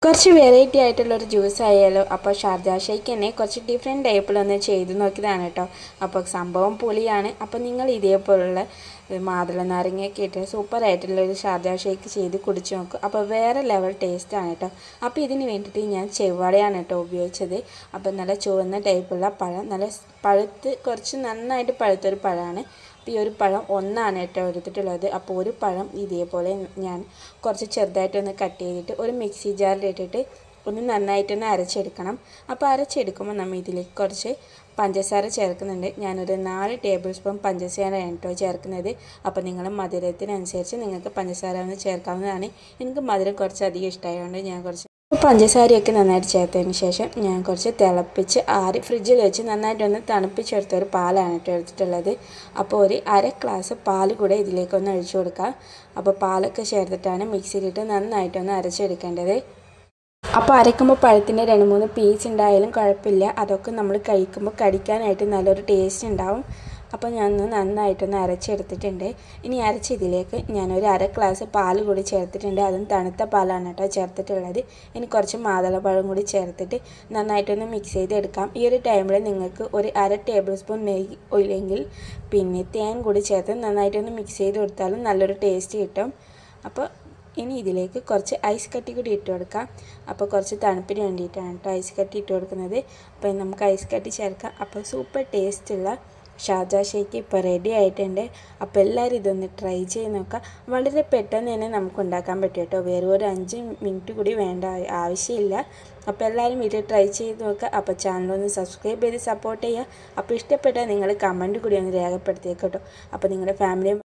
കുറച്ച് വെറൈറ്റി ആയിട്ടുള്ള ഒരു ജ്യൂസ് ആയാലോ അപ്പോൾ ഷാർജ ഷേക്ക് തന്നെ കുറച്ച് ഡിഫറെൻറ്റ് ടൈപ്പിലൊന്ന് ചെയ്ത് നോക്കിയതാണ് കേട്ടോ അപ്പോൾ സംഭവം പുളിയാണ് അപ്പോൾ നിങ്ങൾ ഇതേപോലുള്ള മാതള നാരങ്ങയൊക്കെ ഇട്ട് സൂപ്പറായിട്ടുള്ള ഒരു ഷാർജ ഷേക്ക് ചെയ്ത് കുടിച്ച് നോക്കും അപ്പോൾ വേറെ ലെവൽ ടേസ്റ്റാണ് കേട്ടോ അപ്പോൾ ഇതിന് വേണ്ടിയിട്ട് ഞാൻ ചെവ്വാഴയാണ് കേട്ടോ ഉപയോഗിച്ചത് അപ്പോൾ നല്ല ചുവന്ന ടൈപ്പുള്ള പഴം നല്ല പഴുത്ത് കുറച്ച് നന്നായിട്ട് പഴുത്തൊരു പഴമാണ് അപ്പോൾ ഈ ഒരു പഴം ഒന്നാണ് കേട്ടോ എടുത്തിട്ടുള്ളത് അപ്പോൾ ഒരു പഴം ഇതേപോലെ ഞാൻ കുറച്ച് ചെറുതായിട്ടൊന്ന് കട്ട് ചെയ്തിട്ട് ഒരു മിക്സി ജാറിലിട്ടിട്ട് ഒന്ന് നന്നായിട്ടൊന്ന് അരച്ചെടുക്കണം അപ്പോൾ അരച്ചെടുക്കുമ്പോൾ നമ്മൾ ഇതിലേക്ക് കുറച്ച് പഞ്ചസാര ചേർക്കുന്നുണ്ട് ഞാനൊരു നാല് ടേബിൾ സ്പൂൺ പഞ്ചസാരയാണ് കേട്ടോ ചേർക്കുന്നത് അപ്പോൾ നിങ്ങൾ മധുരത്തിനനുസരിച്ച് നിങ്ങൾക്ക് പഞ്ചസാര ഒന്ന് ചേർക്കാവുന്നതാണ് എനിക്ക് മധുരം കുറച്ച് അധികം ഇഷ്ടമായതുകൊണ്ട് ഞാൻ കുറച്ച് പഞ്ചസാരയൊക്കെ നന്നായിട്ട് ചേർത്തതിന് ശേഷം ഞാൻ കുറച്ച് തിളപ്പിച്ച് ആറി ഫ്രിഡ്ജിൽ വെച്ച് നന്നായിട്ടൊന്ന് തണുപ്പിച്ചെടുത്ത ഒരു പാലാണ് കേട്ടോ എടുത്തിട്ടുള്ളത് അപ്പോൾ ഒരു അര ഗ്ലാസ് പാൽ കൂടെ ഇതിലേക്കൊന്ന് ഒഴിച്ചു കൊടുക്കാം അപ്പോൾ പാലൊക്കെ ചേർത്തിട്ടാണ് മിക്സിയിലിട്ട് നന്നായിട്ടൊന്ന് അരച്ചെടുക്കേണ്ടത് അപ്പോൾ അരയ്ക്കുമ്പോൾ പഴത്തിൻ്റെ രണ്ട് മൂന്ന് പീസ് ഉണ്ടായാലും കുഴപ്പമില്ല അതൊക്കെ നമ്മൾ കഴിക്കുമ്പോൾ കടിക്കാനായിട്ട് നല്ലൊരു ടേസ്റ്റ് ഉണ്ടാവും അപ്പോൾ ഞാൻ ഒന്ന് നന്നായിട്ടൊന്ന് അരച്ചെടുത്തിട്ടുണ്ട് ഇനി അരച്ച ഇതിലേക്ക് ഞാനൊരു അര ഗ്ലാസ് പാൽ കൂടി ചേർത്തിട്ടുണ്ട് അതും തണുത്ത പാലാണ് കേട്ടോ ചേർത്തിട്ടുള്ളത് ഇനി കുറച്ച് മാതളപ്പഴം കൂടി ചേർത്തിട്ട് നന്നായിട്ടൊന്ന് മിക്സ് ചെയ്തെടുക്കാം ഈ ഒരു ടൈമിൽ നിങ്ങൾക്ക് ഒരു അര ടേബിൾ സ്പൂൺ നെയ്യ് ഇല്ലെങ്കിൽ പിന്നെ തേൻ കൂടി ചേർത്ത് നന്നായിട്ടൊന്ന് മിക്സ് ചെയ്ത് കൊടുത്താലും നല്ലൊരു ടേസ്റ്റ് കിട്ടും അപ്പോൾ ഇനി ഇതിലേക്ക് കുറച്ച് ഐസ് കട്ടി കൂടി ഇട്ട് കൊടുക്കാം അപ്പോൾ കുറച്ച് തണുപ്പിന് വേണ്ടിയിട്ടാണ് കേട്ടോ ഐസ് കട്ടി ഇട്ട് കൊടുക്കുന്നത് അപ്പോൾ നമുക്ക് ഐസ് കട്ടി ചേർക്കാം അപ്പോൾ സൂപ്പർ ടേസ്റ്റുള്ള ഷാജ ഷേക്ക് ഇപ്പോൾ റെഡി ആയിട്ടുണ്ട് അപ്പോൾ എല്ലാവരും ഇതൊന്ന് ട്രൈ ചെയ്ത് നോക്കാം വളരെ പെട്ടെന്ന് തന്നെ നമുക്ക് ഉണ്ടാക്കാൻ പറ്റും കേട്ടോ വേറെ ഒരു അഞ്ച് മിനിറ്റ് കൂടി വേണ്ട ആവശ്യമില്ല അപ്പോൾ എല്ലാവരും വീട്ടിൽ ട്രൈ ചെയ്ത് നോക്കുക അപ്പോൾ ചാനലൊന്ന് സബ്സ്ക്രൈബ് ചെയ്ത് സപ്പോർട്ട് ചെയ്യുക അപ്പോൾ ഇഷ്ടപ്പെട്ടാൽ നിങ്ങൾ കമൻറ്റ് കൂടി ഒന്ന് രേഖപ്പെടുത്തിയേക്കട്ടോ അപ്പോൾ നിങ്ങളുടെ ഫാമിലിയും